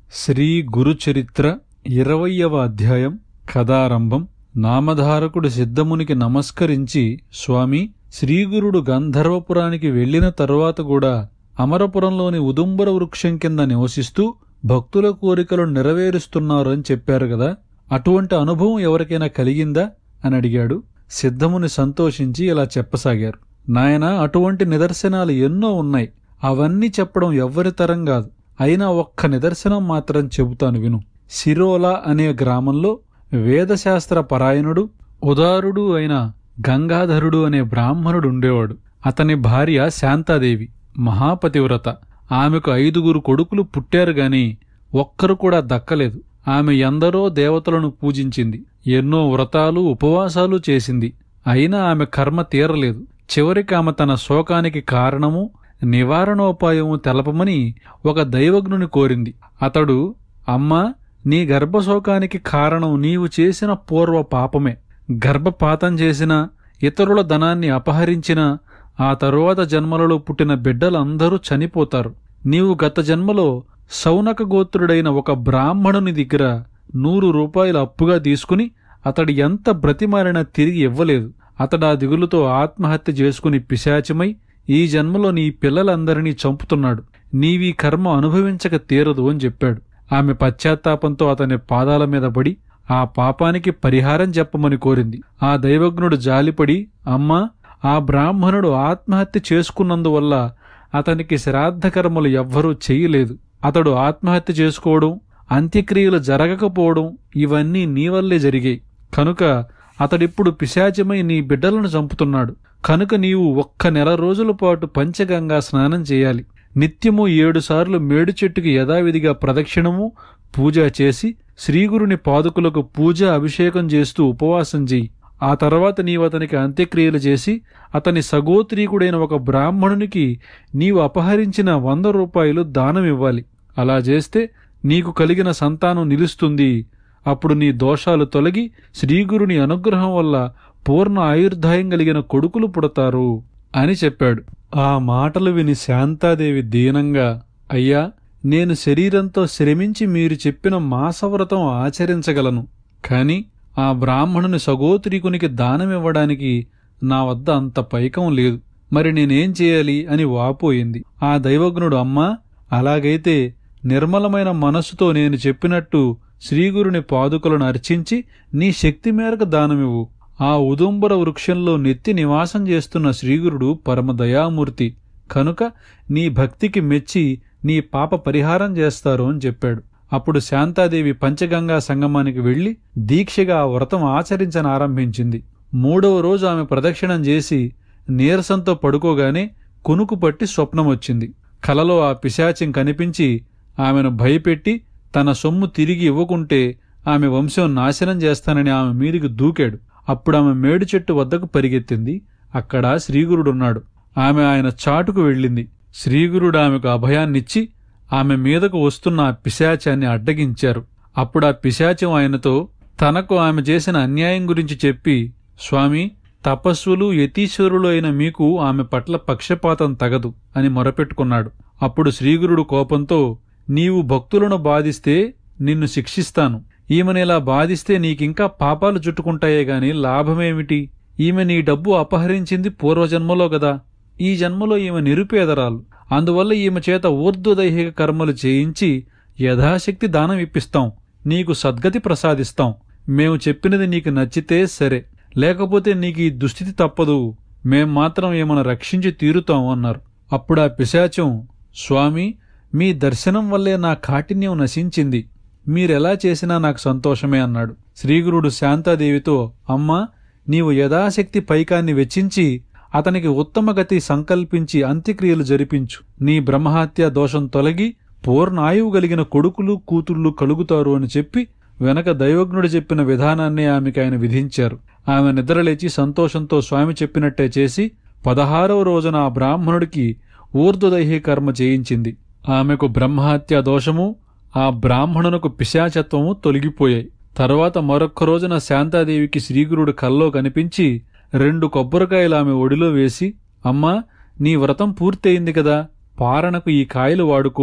శ్రీ గురుచరిత్ర ఇరవయవ అధ్యాయం కథారంభం నామధారకుడు సిద్ధమునికి నమస్కరించి స్వామి శ్రీగురుడు గంధర్వపురానికి వెళ్ళిన తరువాత కూడా అమరపురంలోని ఉదుంబర వృక్షం కింద నివసిస్తూ భక్తుల కోరికలు నెరవేరుస్తున్నారు అని చెప్పారు కదా అటువంటి అనుభవం ఎవరికైనా కలిగిందా అని అడిగాడు సిద్ధముని సంతోషించి ఇలా చెప్పసాగారు నాయన అటువంటి నిదర్శనాలు ఎన్నో ఉన్నాయి అవన్నీ చెప్పడం ఎవ్వరి తరం కాదు అయినా ఒక్క నిదర్శనం మాత్రం చెబుతాను విను సిరోలా అనే గ్రామంలో వేదశాస్త్ర పరాయణుడు ఉదారుడు అయిన గంగాధరుడు అనే బ్రాహ్మణుడు ఉండేవాడు అతని భార్య శాంతాదేవి మహాపతివ్రత ఆమెకు ఐదుగురు కొడుకులు పుట్టారు గాని ఒక్కరు కూడా దక్కలేదు ఆమె ఎందరో దేవతలను పూజించింది ఎన్నో వ్రతాలు ఉపవాసాలు చేసింది అయినా ఆమె కర్మ తీరలేదు చివరికి ఆమె తన శోకానికి కారణము నివారణోపాయము తెలపమని ఒక దైవజ్ఞుని కోరింది అతడు అమ్మా నీ గర్భశోకానికి కారణం నీవు చేసిన పూర్వ పాపమే గర్భపాతం చేసిన ఇతరుల ధనాన్ని అపహరించిన ఆ తరువాత జన్మలలో పుట్టిన బిడ్డలందరూ చనిపోతారు నీవు గత జన్మలో సౌనక గోత్రుడైన ఒక బ్రాహ్మణుని దగ్గర నూరు రూపాయలు అప్పుగా తీసుకుని అతడు ఎంత బ్రతిమారినా తిరిగి ఇవ్వలేదు అతడా దిగులుతో ఆత్మహత్య చేసుకుని పిశాచమై ఈ జన్మలో నీ పిల్లలందరినీ చంపుతున్నాడు నీవీ కర్మ అనుభవించక తీరదు అని చెప్పాడు ఆమె పశ్చాత్తాపంతో అతని పాదాల మీద పడి ఆ పాపానికి పరిహారం చెప్పమని కోరింది ఆ దైవజ్ఞుడు జాలిపడి అమ్మా ఆ బ్రాహ్మణుడు ఆత్మహత్య చేసుకున్నందువల్ల అతనికి శ్రాద్ధ కర్మలు ఎవ్వరూ చెయ్యలేదు అతడు ఆత్మహత్య చేసుకోవడం అంత్యక్రియలు జరగకపోవడం ఇవన్నీ నీ వల్లే జరిగాయి కనుక అతడిప్పుడు పిశాచమై నీ బిడ్డలను చంపుతున్నాడు కనుక నీవు ఒక్క నెల రోజుల పాటు పంచగంగా స్నానం చేయాలి నిత్యము ఏడుసార్లు మేడు చెట్టుకి యథావిధిగా ప్రదక్షిణము పూజ చేసి శ్రీగురుని పాదుకులకు పూజ అభిషేకం చేస్తూ ఉపవాసం చెయ్యి ఆ తర్వాత నీవు అతనికి అంత్యక్రియలు చేసి అతని సగోత్రీకుడైన ఒక బ్రాహ్మణునికి నీవు అపహరించిన వంద రూపాయలు దానం ఇవ్వాలి అలా చేస్తే నీకు కలిగిన సంతానం నిలుస్తుంది అప్పుడు నీ దోషాలు తొలగి శ్రీగురుని అనుగ్రహం వల్ల పూర్ణ ఆయుర్దాయం కలిగిన కొడుకులు పుడతారు అని చెప్పాడు ఆ మాటలు విని శాంతాదేవి దీనంగా అయ్యా నేను శరీరంతో శ్రమించి మీరు చెప్పిన మాసవ్రతం ఆచరించగలను కాని ఆ బ్రాహ్మణుని సగోత్రీకునికి దానమివ్వడానికి నా వద్ద అంత పైకం లేదు మరి నేనేం చేయాలి అని వాపోయింది ఆ దైవజ్ఞుడు అమ్మా అలాగైతే నిర్మలమైన మనస్సుతో నేను చెప్పినట్టు శ్రీగురుని పాదుకలను అర్చించి నీ శక్తి మేరకు దానమివ్వు ఆ ఉదుంబర వృక్షంలో నెత్తి నివాసం చేస్తున్న శ్రీగురుడు పరమదయామూర్తి కనుక నీ భక్తికి మెచ్చి నీ పాప పరిహారం చేస్తారు అని చెప్పాడు అప్పుడు శాంతాదేవి పంచగంగా సంగమానికి వెళ్లి దీక్షగా ఆ వ్రతం ఆచరించనారంభించింది మూడవ రోజు ఆమె ప్రదక్షిణం చేసి నీరసంతో పడుకోగానే కునుకు పట్టి స్వప్నం వచ్చింది కలలో ఆ పిశాచిం కనిపించి ఆమెను భయపెట్టి తన సొమ్ము తిరిగి ఇవ్వకుంటే ఆమె వంశం నాశనం చేస్తానని ఆమె మీదికి దూకాడు అప్పుడు ఆమె మేడు చెట్టు వద్దకు పరిగెత్తింది అక్కడ శ్రీగురుడున్నాడు ఆమె ఆయన చాటుకు వెళ్ళింది శ్రీగురుడు ఆమెకు అభయాన్నిచ్చి ఆమె మీదకు వస్తున్న ఆ పిశాచాన్ని అడ్డగించారు అప్పుడు ఆ పిశాచం ఆయనతో తనకు ఆమె చేసిన అన్యాయం గురించి చెప్పి స్వామి తపస్సులు యతీశ్వరులు అయిన మీకు ఆమె పట్ల పక్షపాతం తగదు అని మొరపెట్టుకున్నాడు అప్పుడు శ్రీగురుడు కోపంతో నీవు భక్తులను బాధిస్తే నిన్ను శిక్షిస్తాను ఈమెనిలా బాధిస్తే నీకింకా పాపాలు చుట్టుకుంటాయే గాని లాభమేమిటి ఈమె నీ డబ్బు అపహరించింది పూర్వజన్మలో గదా ఈ జన్మలో ఈమె నిరుపేదరాలు అందువల్ల ఈమె చేత ఊర్ధ్వదైహిక కర్మలు చేయించి యథాశక్తి దానం ఇప్పిస్తాం నీకు సద్గతి ప్రసాదిస్తాం మేము చెప్పినది నీకు నచ్చితే సరే లేకపోతే నీకు ఈ దుస్థితి తప్పదు మేం మాత్రం ఏమను రక్షించి తీరుతాం అన్నారు అప్పుడు ఆ పిశాచం స్వామి మీ దర్శనం వల్లే నా కాఠిన్యం నశించింది మీరెలా చేసినా నాకు సంతోషమే అన్నాడు శ్రీగురుడు శాంతాదేవితో అమ్మా నీవు యథాశక్తి పైకాన్ని వెచ్చించి అతనికి ఉత్తమ గతి సంకల్పించి అంత్యక్రియలు జరిపించు నీ బ్రహ్మహత్య దోషం తొలగి పూర్ణాయువు కలిగిన కొడుకులు కూతుళ్ళు కలుగుతారు అని చెప్పి వెనక దైవజ్ఞుడు చెప్పిన విధానాన్ని ఆమెకి ఆయన విధించారు ఆమె నిద్రలేచి సంతోషంతో స్వామి చెప్పినట్టే చేసి పదహారవ రోజున ఆ బ్రాహ్మణుడికి ఊర్ధ్వదైహి కర్మ చేయించింది ఆమెకు బ్రహ్మహత్య దోషము ఆ బ్రాహ్మణునకు పిశాచత్వము తొలగిపోయాయి తర్వాత మరొక్క రోజున శాంతాదేవికి శ్రీగురుడు కల్లో కనిపించి రెండు కొబ్బరికాయలు ఆమె ఒడిలో వేసి అమ్మా నీ వ్రతం పూర్తయింది కదా పారణకు ఈ కాయలు వాడుకో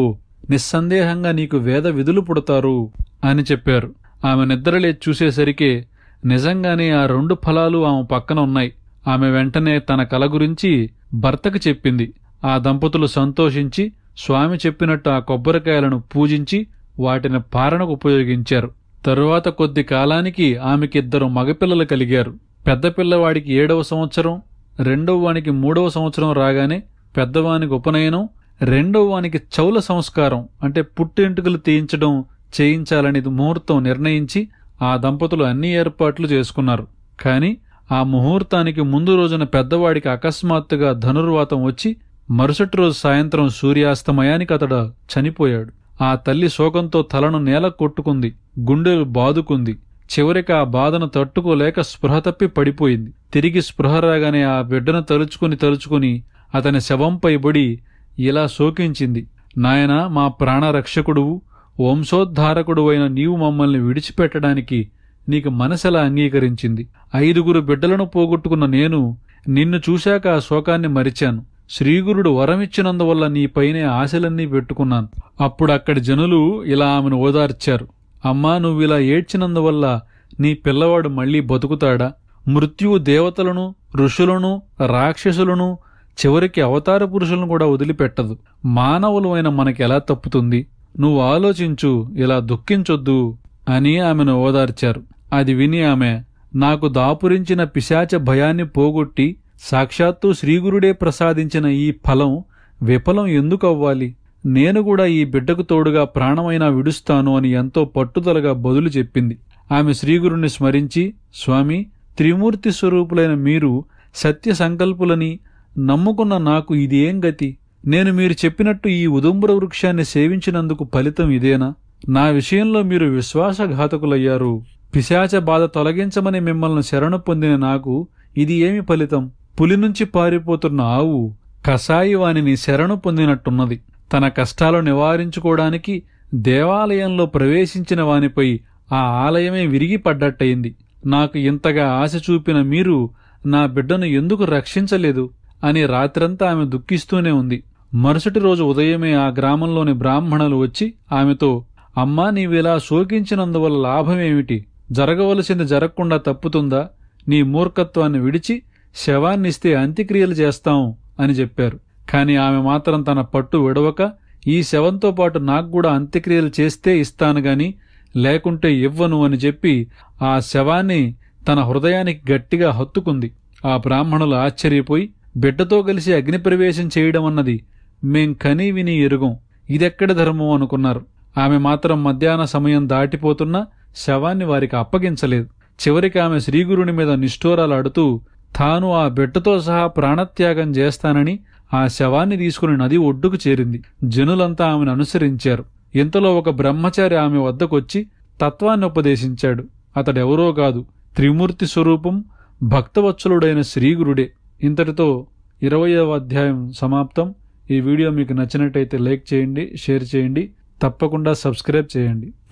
నిస్సందేహంగా నీకు వేద విధులు పుడతారు అని చెప్పారు ఆమె నిద్రలేచి చూసేసరికి నిజంగానే ఆ రెండు ఫలాలు ఆమె పక్కన ఉన్నాయి ఆమె వెంటనే తన కల గురించి భర్తకు చెప్పింది ఆ దంపతులు సంతోషించి స్వామి చెప్పినట్టు ఆ కొబ్బరికాయలను పూజించి వాటిని పారణకు ఉపయోగించారు తరువాత కొద్ది కాలానికి ఆమెకిద్దరు మగపిల్లలు కలిగారు పెద్ద పిల్లవాడికి ఏడవ సంవత్సరం రెండవ వానికి మూడవ సంవత్సరం రాగానే పెద్దవానికి ఉపనయనం రెండవ వానికి చౌల సంస్కారం అంటే పుట్టెంటుకలు తీయించడం చేయించాలని ముహూర్తం నిర్ణయించి ఆ దంపతులు అన్ని ఏర్పాట్లు చేసుకున్నారు కాని ఆ ముహూర్తానికి ముందు రోజున పెద్దవాడికి అకస్మాత్తుగా ధనుర్వాతం వచ్చి మరుసటి రోజు సాయంత్రం సూర్యాస్తమయానికి అతడు చనిపోయాడు ఆ తల్లి శోకంతో తలను నేల కొట్టుకుంది గుండెలు బాదుకుంది చివరికి ఆ బాధను తట్టుకోలేక స్పృహ తప్పి పడిపోయింది తిరిగి స్పృహ రాగానే ఆ బిడ్డను తలుచుకుని తలుచుకుని అతని శవంపై బడి ఇలా శోకించింది నాయనా మా ప్రాణరక్షకుడువు వంశోద్ధారకుడు అయిన నీవు మమ్మల్ని విడిచిపెట్టడానికి నీకు మనసెలా అంగీకరించింది ఐదుగురు బిడ్డలను పోగొట్టుకున్న నేను నిన్ను చూశాక ఆ శోకాన్ని మరిచాను శ్రీగురుడు వరమిచ్చినందువల్ల నీపైనే ఆశలన్నీ పెట్టుకున్నాను అప్పుడు అక్కడి జనులు ఇలా ఆమెను ఓదార్చారు అమ్మా నువ్విలా ఏడ్చినందువల్ల నీ పిల్లవాడు మళ్ళీ బతుకుతాడా మృత్యువు దేవతలను ఋషులను రాక్షసులను చివరికి అవతార పురుషులను కూడా వదిలిపెట్టదు మానవులమైన మనకెలా తప్పుతుంది నువ్వు ఆలోచించు ఇలా దుఃఖించొద్దు అని ఆమెను ఓదార్చారు అది విని ఆమె నాకు దాపురించిన పిశాచ భయాన్ని పోగొట్టి సాక్షాత్తు శ్రీగురుడే ప్రసాదించిన ఈ ఫలం విఫలం ఎందుకు అవ్వాలి నేను కూడా ఈ బిడ్డకు తోడుగా ప్రాణమైనా విడుస్తాను అని ఎంతో పట్టుదలగా బదులు చెప్పింది ఆమె శ్రీగురుని స్మరించి స్వామి త్రిమూర్తి స్వరూపులైన మీరు సత్య సంకల్పులని నమ్ముకున్న నాకు ఇది ఏం గతి నేను మీరు చెప్పినట్టు ఈ ఉదుంబర వృక్షాన్ని సేవించినందుకు ఫలితం ఇదేనా నా విషయంలో మీరు విశ్వాసఘాతకులయ్యారు పిశాచ బాధ తొలగించమని మిమ్మల్ని శరణు పొందిన నాకు ఇది ఏమి ఫలితం పులి నుంచి పారిపోతున్న ఆవు కసాయి వానిని శరణు పొందినట్టున్నది తన కష్టాలు నివారించుకోవడానికి దేవాలయంలో ప్రవేశించిన వానిపై ఆ ఆలయమే విరిగి పడ్డట్టయింది నాకు ఇంతగా ఆశ చూపిన మీరు నా బిడ్డను ఎందుకు రక్షించలేదు అని రాత్రంతా ఆమె దుఃఖిస్తూనే ఉంది మరుసటి రోజు ఉదయమే ఆ గ్రామంలోని బ్రాహ్మణులు వచ్చి ఆమెతో అమ్మా నీవిలా శోకించినందువల్ల లాభమేమిటి జరగవలసింది జరగకుండా తప్పుతుందా నీ మూర్ఖత్వాన్ని విడిచి శవాన్నిస్తే అంత్యక్రియలు చేస్తాం అని చెప్పారు కాని ఆమె మాత్రం తన పట్టు విడవక ఈ శవంతో పాటు నాకు కూడా అంత్యక్రియలు చేస్తే ఇస్తాను గాని లేకుంటే ఇవ్వను అని చెప్పి ఆ శవాన్ని తన హృదయానికి గట్టిగా హత్తుకుంది ఆ బ్రాహ్మణులు ఆశ్చర్యపోయి బిడ్డతో కలిసి అగ్నిప్రవేశం చేయడం అన్నది మేం కనీ విని ఎరుగం ఇదెక్కడి ధర్మం అనుకున్నారు ఆమె మాత్రం మధ్యాహ్న సమయం దాటిపోతున్నా శవాన్ని వారికి అప్పగించలేదు చివరికి ఆమె శ్రీగురుని మీద నిష్ఠూరాలాడుతూ తాను ఆ బిడ్డతో సహా ప్రాణత్యాగం చేస్తానని ఆ శవాన్ని తీసుకుని నది ఒడ్డుకు చేరింది జనులంతా ఆమెను అనుసరించారు ఇంతలో ఒక బ్రహ్మచారి ఆమె వద్దకొచ్చి తత్వాన్ని ఉపదేశించాడు అతడెవరో కాదు త్రిమూర్తి స్వరూపం భక్తవత్సలుడైన శ్రీగురుడే ఇంతటితో ఇరవయవ అధ్యాయం సమాప్తం ఈ వీడియో మీకు నచ్చినట్టయితే లైక్ చేయండి షేర్ చేయండి తప్పకుండా సబ్స్క్రైబ్ చేయండి